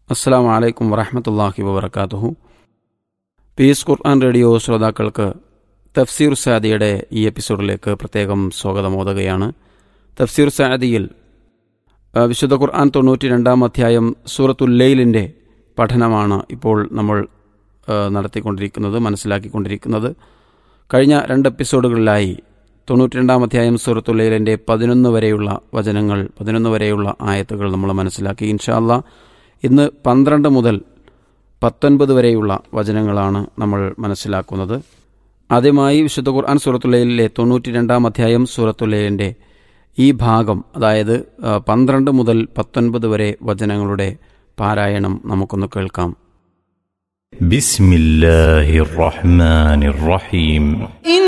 അസ്സാം വലൈക്കും വറഹമത്തല്ലാഹി വബർക്കാത്തുഹു പീസ് ഖുർആൻ റേഡിയോ ശ്രോതാക്കൾക്ക് തഫ്സീർ സാദിയുടെ ഈ എപ്പിസോഡിലേക്ക് പ്രത്യേകം സ്വാഗതമോതുകയാണ് തഫ്സീർ സാദിയിൽ ആ, വിശുദ്ധ ഖുർആൻ തൊണ്ണൂറ്റി രണ്ടാം അധ്യായം സൂറത്തുല്ലയിലിൻ്റെ പഠനമാണ് ഇപ്പോൾ നമ്മൾ ആ, നടത്തിക്കൊണ്ടിരിക്കുന്നത് മനസ്സിലാക്കിക്കൊണ്ടിരിക്കുന്നത് കഴിഞ്ഞ രണ്ട് എപ്പിസോഡുകളിലായി തൊണ്ണൂറ്റി രണ്ടാം അധ്യായം സൂറത്തുല്ലയിലിൻ്റെ പതിനൊന്ന് വരെയുള്ള വചനങ്ങൾ പതിനൊന്ന് വരെയുള്ള ആയത്തുകൾ നമ്മൾ മനസ്സിലാക്കി ഇൻഷാല്ല ഇന്ന് പന്ത്രണ്ട് മുതൽ പത്തൊൻപത് വരെയുള്ള വചനങ്ങളാണ് നമ്മൾ മനസ്സിലാക്കുന്നത് ആദ്യമായി വിശുദ്ധ ഖുർആൻ സൂറത്തുല്ലയിലെ തൊണ്ണൂറ്റി രണ്ടാം അധ്യായം സൂറത്തുല്ലയിൻ്റെ ഈ ഭാഗം അതായത് ആ, പന്ത്രണ്ട് മുതൽ പത്തൊൻപത് വരെ വചനങ്ങളുടെ പാരായണം നമുക്കൊന്ന് കേൾക്കാം بسم الله الرحمن الرحيم إن